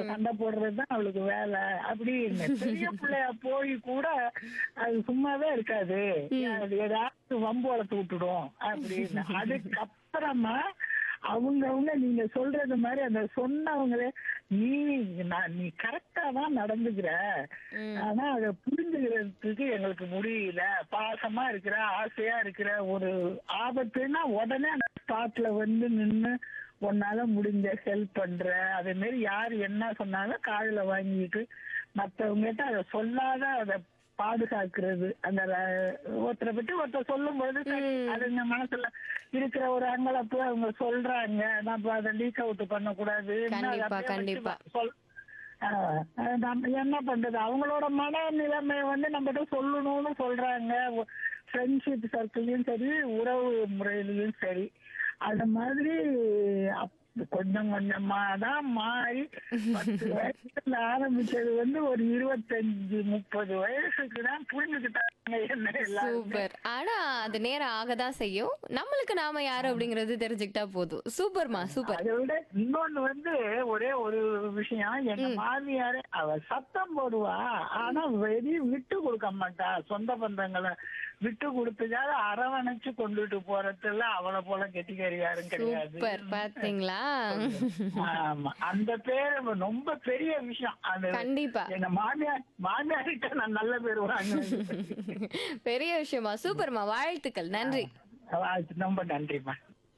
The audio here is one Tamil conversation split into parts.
சண்டை போடுறதுதான் அவளுக்கு வேலை அப்படின்னு பெரிய பிள்ளையா போய் கூட அது சும்மாவே இருக்காது அது ஏதாவது வம்பு வளர்த்து விட்டுடும் அப்படின்னு அதுக்கப்புறமா அவங்கவுங்க நீங்க சொல்றது மாதிரி அந்த சொன்னவங்களே நீ நான் நீ கரெக்டா தான் நடந்துக்கிற ஆனா அதை புரிஞ்சுக்கிறதுக்கு எங்களுக்கு முடியல பாசமா இருக்கிற ஆசையா இருக்கிற ஒரு ஆபத்துன்னா உடனே அந்த ஸ்பாட்ல வந்து நின்னு உன்னால முடிஞ்ச ஹெல்ப் பண்ற அதே மாதிரி யார் என்ன சொன்னாலும் காதுல வாங்கிட்டு மத்தவங்க கிட்ட அதை சொல்லாத அதை பாதுகாக்கிறது அந்த ர- ஒருத்தரை பற்றி ஒருத்தர் சொல்லும் பொழுது சரி, அது இந்த மனசுல இருக்கிற ஒரு அங்கலப்பு அவங்க சொல்றாங்க நம்ம அதை லீக் அவுட் பண்ணக்கூடாது கண்டிப்பா, கண்டிப்பா. சொல் ஆஹ் அஹ் நம்ம என்ன பண்றது அவங்களோட மன நிலைமை வந்து நம்மகிட்ட சொல்லணும்னு சொல்றாங்க ஃப்ரெண்ட்ஷிப் சர்க்கிள்லயும் சரி உறவு முறையிலயும் சரி அந்த மாதிரி அப்- கொஞ்சம் கொஞ்சமா தான் மாறி பத்து வயசுல ஆரம்பிச்சது வந்து ஒரு இருபத்தஞ்சு முப்பது வயசுக்கு தான் புரிஞ்சுக்கிட்டாங்க என்ன எல்லாருமே சூப்பர் ஆனா அது நேரம் ஆகதான் செய்யும் நம்மளுக்கு நாம யாரு அப்படிங்கறது தெரிஞ்சுக்கிட்டா போதும் சூப்பர்மா சூப்பர் அதை விட இன்னொன்னு வந்து ஒரே ஒரு விஷயம் எங்க மாமியாரு அவ சத்தம் போடுவா ஆனா வெளிய விட்டு கொடுக்க மாட்டா சொந்த பந்தங்களை விட்டு கொடுத்துக்காத அரவணைச்சு கொண்டுட்டு போறதுல அவளை போல கெட்டிக்காரி யாரும் கிடையாது சூப்பர் பாத்தீங்களா ஆமா அந்த பேரு ரொம்ப பெரிய விஷயம் அந்த கண்டிப்பா எங்க மாமியார் மாமியார்கிட்ட நான் நல்ல பேர் வாங்கினேன் பெரிய விஷயமா சூப்பர்மா வாழ்த்துக்கள் நன்றி ரொம்ப நன்றிம்மா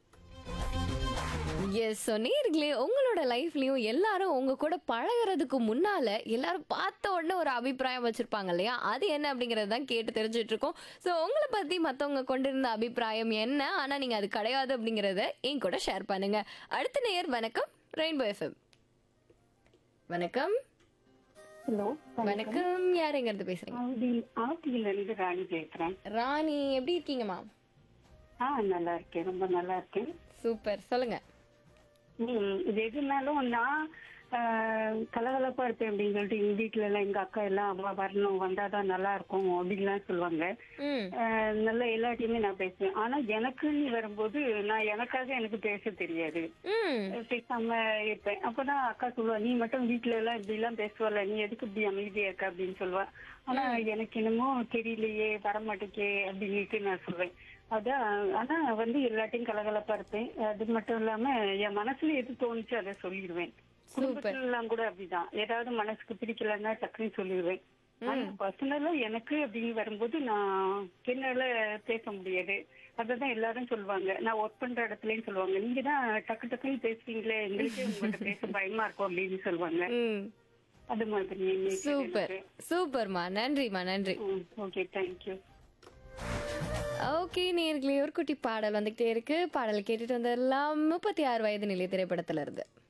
எஸ் சொன்னீர்களே உங்களோட லைஃப்லயும் எல்லாரும் உங்க கூட பழகுறதுக்கு முன்னால எல்லாரும் பார்த்த உடனே ஒரு அபிப்பிராயம் வச்சிருப்பாங்க இல்லையா அது என்ன அப்படிங்கறது தான் கேட்டு தெரிஞ்சுட்டு இருக்கோம் ஸோ உங்களை பத்தி மத்தவங்க கொண்டிருந்த அபிப்பிராயம் என்ன ஆனா நீங்க அது கிடையாது அப்படிங்கறத என் கூட ஷேர் பண்ணுங்க அடுத்த நேயர் வணக்கம் ரெயின்போ எஃப்எம் வணக்கம் ஹலோ வணக்கம் யார் எங்க இருந்து பேசுறீங்க ஆவடியில் ஆவடியில இருந்து ராணி பேசுறேன் ராணி எப்படி இருக்கீங்கம்மா ஆ நல்லா இருக்கேன் ரொம்ப நல்லா இருக்கேன் சூப்பர் சொல்லுங்க ம் இது எதுனாலும் நான் ஆ, கலகலப்பா இருப்பேன் அப்படின்னு சொல்லிட்டு எங்க வீட்டுல எல்லாம் எங்க அக்கா எல்லாம் அவ வரணும் வந்தாதான் நல்லா இருக்கும் அப்படின்லாம் சொல்லுவாங்க ம் ஆ, நல்லா எல்லாத்தையுமே நான் பேசுவேன் ஆனா எனக்குன்னு வரும்போது நான் எனக்காக எனக்கு பேச தெரியாது ம் பேசாம இருப்பேன் அப்பதான் அக்கா சொல்லுவா நீ மட்டும் வீட்டுல எல்லாம் இப்படி எல்லாம் பேசுவல நீ எதுக்கு இப்படி அமைதியா இருக்க அப்படின்னு சொல்லுவா ஆனா எனக்கு என்னமோ தெரியலையே வரமாட்டேக்கே அப்படின்னுட்டு நான் சொல்வேன் அதான் ஆனா வந்து எல்லாத்தையும் கலகலப்பா இருப்பேன் அது மட்டும் இல்லாம என் மனசுல எது தோணுச்சு அதை சொல்லிடுவேன் குடும்பத்துல எல்லாம் கூட அப்படிதான் ஏதாவது மனசுக்கு பிடிக்கலன்னா டக்குன்னு சொல்லிடுவேன் ஆனா பர்சனலா எனக்கு அப்படின்னு வரும்போது நான் என்னால பேச முடியாது அததான் எல்லாரும் சொல்லுவாங்க நான் ஒர்க் பண்ற இடத்துலயும் சொல்லுவாங்க நீங்க தான் டக்கு டக்குன்னு பேசுவீங்களே எங்களுக்கே உங்கள்கிட்ட பேச பயமா இருக்கும் அப்படின்னு சொல்லுவாங்க ம் அது மாதிரி சூப்பர் சூப்பர்மா நன்றிம்மா நன்றி ஓகே தேங்க்யூ ஓகே நேர்களே ஒரு குட்டி பாடல் வந்துகிட்டே இருக்கு பாடல் கேட்டுட்டு வந்தெல்லாம் முப்பத்தி ஆறு வயது நிலை திரைப்படத்துல இருந்து